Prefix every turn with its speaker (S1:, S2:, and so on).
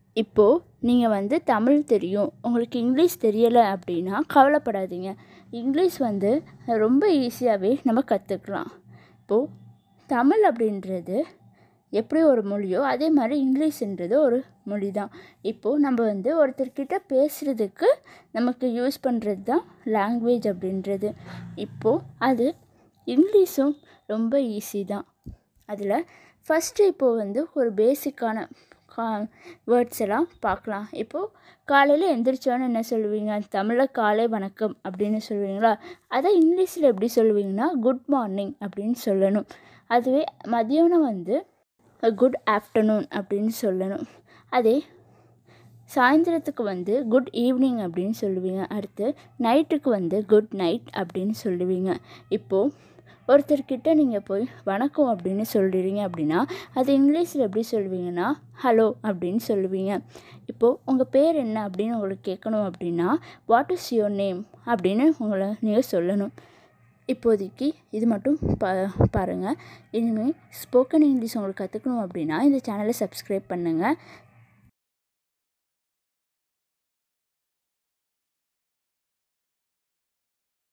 S1: இப்போது நீங்கள் வந்து தமிழ் தெரியும் உங்களுக்கு இங்கிலீஷ் தெரியலை அப்படின்னா கவலைப்படாதீங்க இங்கிலீஷ் வந்து ரொம்ப ஈஸியாகவே நம்ம கற்றுக்கலாம் இப்போது தமிழ் அப்படின்றது எப்படி ஒரு மொழியோ அதே மாதிரி இங்கிலீஷ்ன்றது ஒரு மொழி தான் இப்போது நம்ம வந்து ஒருத்தர்கிட்ட பேசுகிறதுக்கு நமக்கு யூஸ் பண்ணுறது தான் லாங்குவேஜ் அப்படின்றது இப்போது அது இங்கிலீஷும் ரொம்ப ஈஸி தான் அதில் ஃபஸ்ட்டு இப்போது வந்து ஒரு பேசிக்கான கா வேர்ட்ஸ் எல்லாம் பார்க்கலாம் இப்போது காலையில் எந்திரிச்சோன்னு என்ன சொல்லுவீங்க தமிழில் காலை வணக்கம் அப்படின்னு சொல்லுவீங்களா அதை இங்கிலீஷில் எப்படி சொல்லுவீங்கன்னா குட் மார்னிங் அப்படின்னு சொல்லணும் அதுவே மதியானம் வந்து குட் ஆஃப்டர்நூன் அப்படின்னு சொல்லணும் அதே சாயந்தரத்துக்கு வந்து குட் ஈவினிங் அப்படின்னு சொல்லுவீங்க அடுத்து நைட்டுக்கு வந்து குட் நைட் அப்படின்னு சொல்லுவீங்க இப்போது ஒருத்தர்கிட்ட நீங்கள் போய் வணக்கம் அப்படின்னு சொல்கிறீங்க அப்படின்னா அது இங்கிலீஷில் எப்படி சொல்லுவீங்கன்னா ஹலோ அப்படின்னு சொல்லுவீங்க இப்போது உங்கள் பேர் என்ன அப்படின்னு உங்களுக்கு கேட்கணும் அப்படின்னா வாட் இஸ் யுவர் நேம் அப்படின்னு உங்களை நீங்கள் சொல்லணும் இப்போதைக்கு இது மட்டும் பா பாருங்கள் இனிமேல் ஸ்போக்கன் இங்கிலீஷ் உங்களுக்கு கற்றுக்கணும் அப்படின்னா இந்த சேனலை சப்ஸ்கிரைப் பண்ணுங்கள்